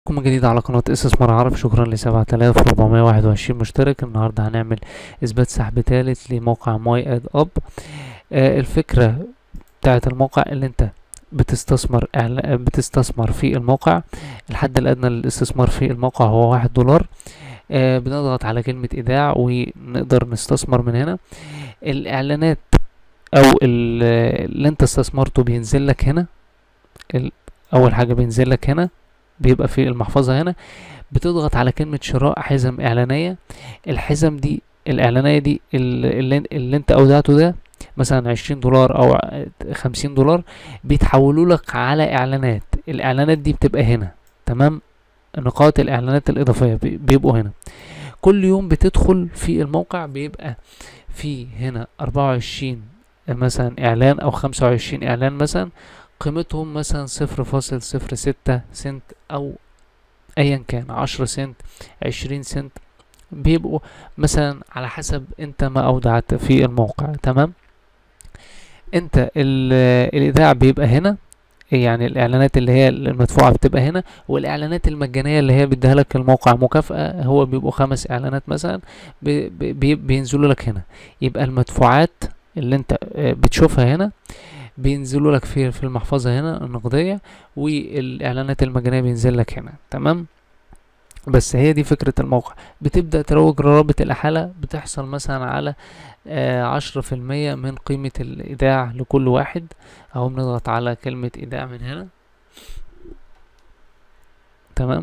بكم من جديد على قناة استثمار عرب شكرا لسبعة آلاف ربعمية واحد وعشرين مشترك النهاردة هنعمل إثبات سحب تالت لموقع ماي اد اب آه الفكرة بتاعت الموقع اللي انت بتستثمر إعلا- بتستثمر في الموقع الحد الأدنى للاستثمار في الموقع هو واحد دولار آه بنضغط على كلمة إيداع ونقدر نستثمر من هنا الإعلانات أو ال- اللي انت استثمرته بينزل لك هنا ال- أول حاجة بينزل لك هنا بيبقى في المحفظة هنا بتضغط على كلمة شراء حزم إعلانية الحزم دي الإعلانية دي ال- اللي, اللي انت أودعته ده مثلا عشرين دولار أو خمسين دولار بيتحولوا لك على إعلانات الإعلانات دي بتبقى هنا تمام نقاط الإعلانات الإضافية بي- بيبقوا هنا كل يوم بتدخل في الموقع بيبقى في هنا أربعة وعشرين مثلا إعلان أو خمسة وعشرين إعلان مثلا قيمتهم مثلا صفر فاصل صفر ستة سنت أو أيا كان عشرة سنت عشرين سنت بيبقوا مثلا على حسب انت ما أودعت في الموقع تمام انت ال- الإيداع بيبقى هنا يعني الإعلانات اللي هي المدفوعة بتبقى هنا والإعلانات المجانية اللي هي بيديها لك الموقع مكافأة هو بيبقوا خمس إعلانات مثلا بي- بي- بينزلوا لك هنا يبقى المدفوعات اللي انت آه، بتشوفها هنا بينزلوا لك في في المحفظة هنا النقدية والإعلانات المجانية بينزل لك هنا تمام بس هي دي فكرة الموقع بتبدأ تروج روابط الأحالة بتحصل مثلا على عشرة في المية من قيمة الإيداع لكل واحد أهو بنضغط على كلمة إيداع من هنا تمام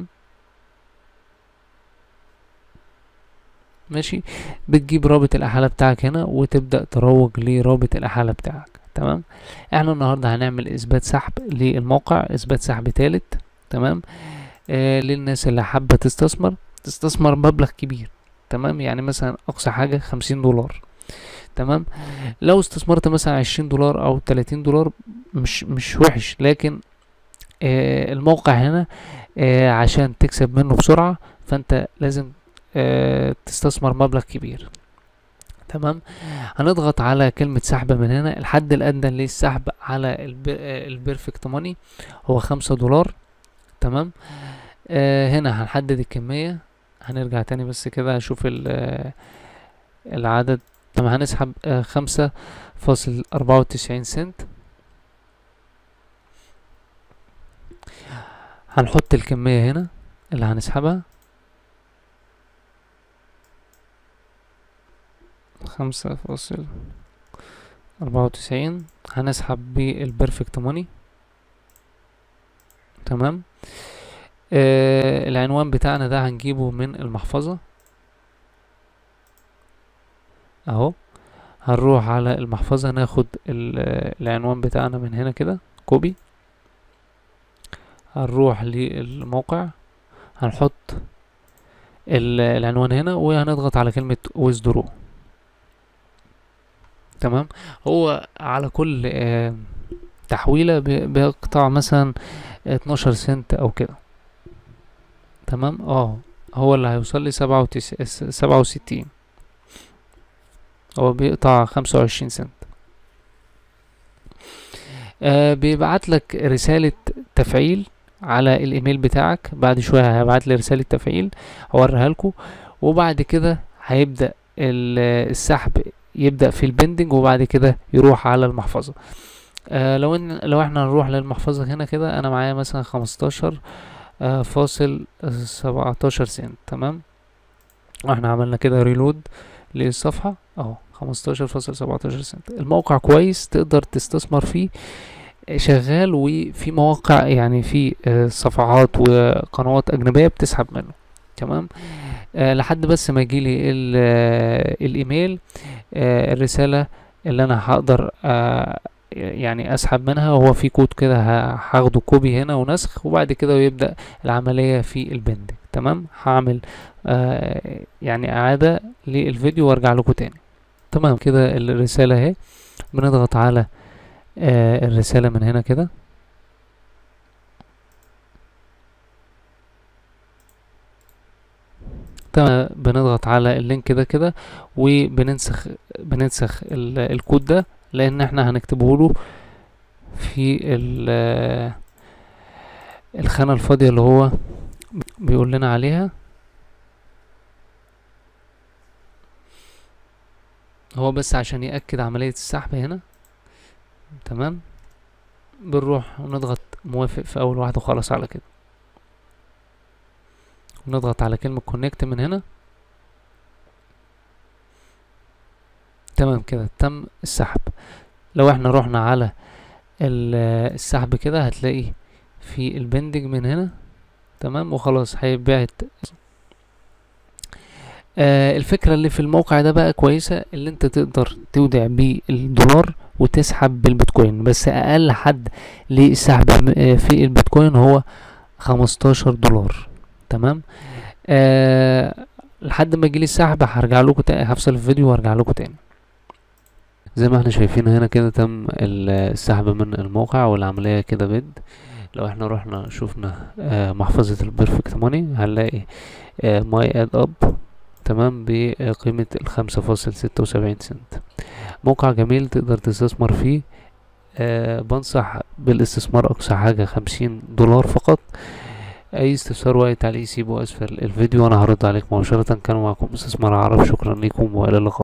ماشي بتجيب رابط الأحالة بتاعك هنا وتبدأ تروج لرابط الأحالة بتاعك تمام احنا النهاردة هنعمل إثبات سحب للموقع إثبات سحب تالت تمام آه للناس اللي حابة تستثمر تستثمر مبلغ كبير تمام يعني مثلا أقصى حاجة خمسين دولار تمام لو استثمرت مثلا عشرين دولار أو تلاتين دولار مش مش وحش لكن آه الموقع هنا آه عشان تكسب منه بسرعة فأنت لازم آه تستثمر مبلغ كبير تمام هنضغط على كلمة سحب من هنا الحد الأدنى للسحب على الب- آه، البيرفكت ماني هو خمسة دولار تمام آه هنا هنحدد الكمية هنرجع تاني بس كده اشوف ال- آه، العدد تمام هنسحب آه خمسة فاصل أربعة وتسعين سنت هنحط الكمية هنا اللي هنسحبها خمسة فاصل أربعة وتسعين هنسحب بالبرفكت ماني تمام آه العنوان بتاعنا ده هنجيبه من المحفظة اهو هنروح على المحفظة ناخد ال- آه، العنوان بتاعنا من هنا كده كوبي هنروح للموقع هنحط ال- العنوان هنا وهنضغط على كلمة withdraw تمام هو على كل آه، تحويلة بي- بيقطع مثلا 12 سنت او كده تمام اه هو اللي هيوصل لي سبعة وتس... سبعة وستين هو بيقطع خمسة وعشرين سنت آه بيبعت لك رسالة تفعيل على الايميل بتاعك بعد شوية هيبعت لي رسالة تفعيل هوريها لكم وبعد كده هيبدأ ال- السحب يبدأ في البندنج وبعد كده يروح على المحفظة آه لو ان لو احنا نروح للمحفظة هنا كده انا معايا مثلا خمستاشر آه فاصل سبعتاشر سنت تمام واحنا عملنا كده ريلود للصفحة اهو خمستاشر فاصل سبعتاشر سنت الموقع كويس تقدر تستثمر فيه شغال وفي مواقع يعني في آه، صفحات وقنوات أجنبية بتسحب منه تمام آه لحد بس ما يجيلي ال- آه، الإيميل آه الرسالة اللي أنا هقدر آه يعني أسحب منها هو في كود كده ه- هاخده كوبي هنا ونسخ وبعد كده يبدأ العملية في البندنج تمام هعمل آه يعني إعادة للفيديو وارجع لكم تاني تمام كده الرسالة اهي بنضغط على آه الرسالة من هنا كده تمام بنضغط على اللينك ده كده وبننسخ بننسخ ال- الكود ده لان احنا هنكتبه له في ال- الخانة الفاضية اللي هو بيقول لنا عليها هو بس عشان يأكد عملية السحب هنا تمام بنروح ونضغط موافق في اول واحدة وخلاص على كده ونضغط على كلمة كونكت من هنا تمام كده تم السحب لو احنا رحنا على السحب كده هتلاقي في البندنج من هنا تمام وخلاص هيتبعت آه الفكرة اللي في الموقع ده بقى كويسة اللي انت تقدر تودع بيه الدولار وتسحب بالبيتكوين بس اقل حد للسحب في البيتكوين هو خمستاشر دولار تمام آه لحد ما يجيلي السحب هرجع لكم تاني هفصل الفيديو وارجع لكم تاني زي ما احنا شايفين هنا كده تم السحب من الموقع والعملية كده بيد لو احنا رحنا شفنا آه محفظة البيرفكت ماني هنلاقي آه ماي اد اب تمام بقيمة الخمسة فاصل ستة وسبعين سنت موقع جميل تقدر تستثمر فيه آه بنصح بالاستثمار أقصى حاجة خمسين دولار فقط أي استفسار وأي تعليق سيبه أسفل الفيديو وأنا هرد عليك مباشرة كان معكم استثمار عرب شكرا لكم وإلى اللقاء